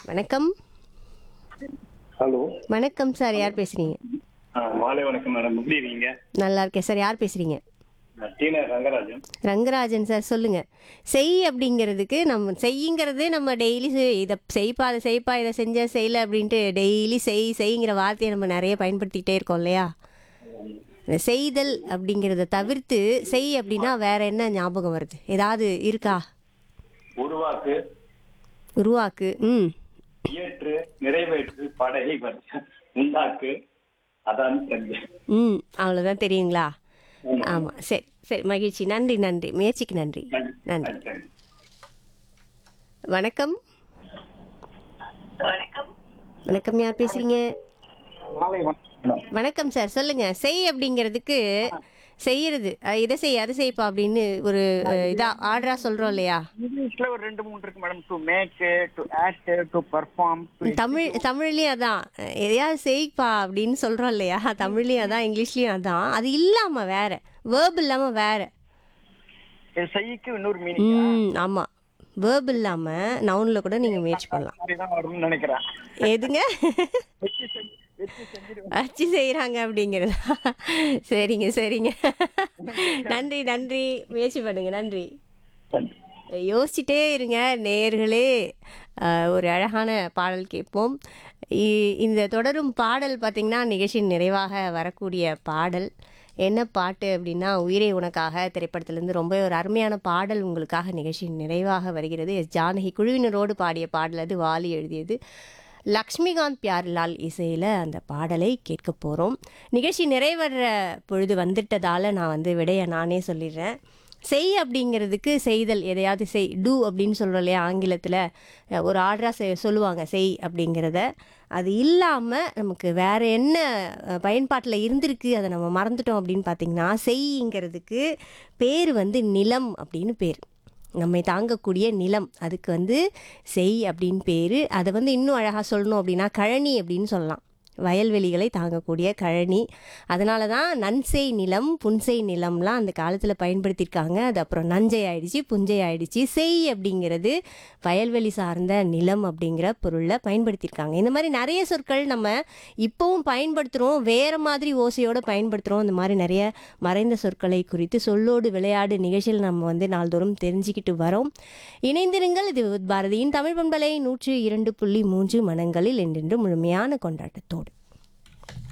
வணக்கம் ஹலோ வணக்கம் சார் யார் பேசுறீங்க ஆ மாலை வணக்கம் மேடம் எப்படி இருக்கீங்க நல்லா இருக்கேன் சார் யார் பேசுறீங்க நான் டீனா ரங்கராஜன் ரங்கராஜன் சார் சொல்லுங்க செய் அப்படிங்கிறதுக்கு நம்ம செய்யுங்கிறது நம்ம டெய்லி இதை செய்ப்பா அதை செய்ப்பா இதை செஞ்ச செய்யல அப்படின்ட்டு டெய்லி செய் செய்ங்கிற வார்த்தையை நம்ம நிறைய பயன்படுத்திக்கிட்டே இருக்கோம் இல்லையா இந்த செய்தல் அப்படிங்கிறத தவிர்த்து செய் அப்படின்னா வேற என்ன ஞாபகம் வருது ஏதாவது இருக்கா உருவாக்கு உருவாக்கு ம் இயற்று நிறைவேற்று படை வர்க்க, உண்டாக்கு அதான் செஞ்சேன் ம் அவ்வளோதான் தெரியுங்களா ஆமாம் சரி சரி மகிழ்ச்சி நன்றி நன்றி முயற்சிக்கு நன்றி நன்றி வணக்கம் வணக்கம் யார் பேசுறீங்க மாலை வணக்கம் வணக்கம் சார் சொல்லுங்க செய் அப்படிங்கிறதுக்கு செய்யறது அஹ் இதை செய் அதை செய்ப்பா அப்படின்னு ஒரு அஹ், இதா ஆர்டரா சொல்றோம் இல்லையா இங்கிலீஷ்ல ஒரு ரெண்டு மூணு இருக்கு madam to make to act to perform Tamil தமிழ்லயும் அதான் அஹ், எதையாவது செய்ப்பா அப்படின்னு சொல்றோம் இல்லையா தமிழ்லயும் அதான் இங்கிலீஷ்லயும் அதான் அது இல்லாம வேற வேர்ப் இல்லாம வேற செய்யக்கு இன்னொரு மீனிங் ம் ஆமா வேர்ப் இல்லாம நவுன்ல கூட நீங்க முயற்சி பண்ணலாம் மாதிரி தான் வரும்னு நினைக்கிறேன் எதுங்க வச்சு செஞ்சு வச்சு செஞ்சிருவேன் வச்சு செய்கிறாங்க அப்படிங்கிறதா சரிங்க சரிங்க நன்றி நன்றி முயற்சி பண்ணுங்க நன்றி யோசிச்சுட்டே இருங்க நேர்களே அஹ், ஒரு அழகான பாடல் கேட்போம் இ- இந்த தொடரும் பாடல் பார்த்திங்கன்னா நிகழ்ச்சியின் நிறைவாக வரக்கூடிய பாடல் என்ன பாட்டு அப்படின்னா உயிரே உனக்காக திரைப்படத்திலேருந்து ரொம்ப ஒரு அருமையான பாடல் உங்களுக்காக நிகழ்ச்சியின் நிறைவாக வருகிறது எஸ் ஜானகி குழுவினரோடு பாடிய பாடல் அது வாலி எழுதியது லக்ஷ்மிகாந்த் பியார்லால் இசையில் அந்த பாடலை கேட்க போகிறோம் நிகழ்ச்சி நிறைவற பொழுது வந்துட்டதால் நான் வந்து விடைய நானே சொல்லிடுறேன் செய் அப்படிங்கிறதுக்கு செய்தல் எதையாவது செய் டூ அப்படின்னு சொல்கிறோம் இல்லையா ஆங்கிலத்தில் ஒரு ஆர்டராக செய் சொல்லுவாங்க செய் அப்படிங்கிறத அது இல்லாமல் நமக்கு வேறு என்ன பயன்பாட்டில் இருந்திருக்கு அதை நம்ம மறந்துட்டோம் அப்படின்னு பார்த்தீங்கன்னா செய்ங்கிறதுக்கு பேர் வந்து நிலம் அப்படின்னு பேர் நம்மை தாங்கக்கூடிய நிலம் அதுக்கு வந்து செய் அப்படின்னு பேர் அதை வந்து இன்னும் அழகாக சொல்லணும் அப்படின்னா கழனி அப்படின்னு சொல்லலாம் வயல்வெளிகளை தாங்கக்கூடிய கழனி அதனால தான் நன்செய் நிலம் புன்செய் நிலம்லாம் அந்த காலத்தில் பயன்படுத்தியிருக்காங்க அது அப்புறம் நஞ்சை ஆயிடுச்சு புஞ்சை ஆயிடுச்சு செய் அப்படிங்கிறது வயல்வெளி சார்ந்த நிலம் அப்படிங்கிற பொருளில் பயன்படுத்தியிருக்காங்க இந்த மாதிரி நிறைய சொற்கள் நம்ம இப்போவும் பயன்படுத்துகிறோம் வேறு மாதிரி ஓசையோடு பயன்படுத்துகிறோம் இந்த மாதிரி நிறைய மறைந்த சொற்களை குறித்து சொல்லோடு விளையாடு நிகழ்ச்சியில் நம்ம வந்து நாள்தோறும் தெரிஞ்சுக்கிட்டு வரோம் இணைந்திருங்கள் இது பாரதியின் தமிழ் பண்பலை நூற்றி இரண்டு புள்ளி மூன்று மனங்களில் என்றென்று முழுமையான கொண்டாட்டத்தோடு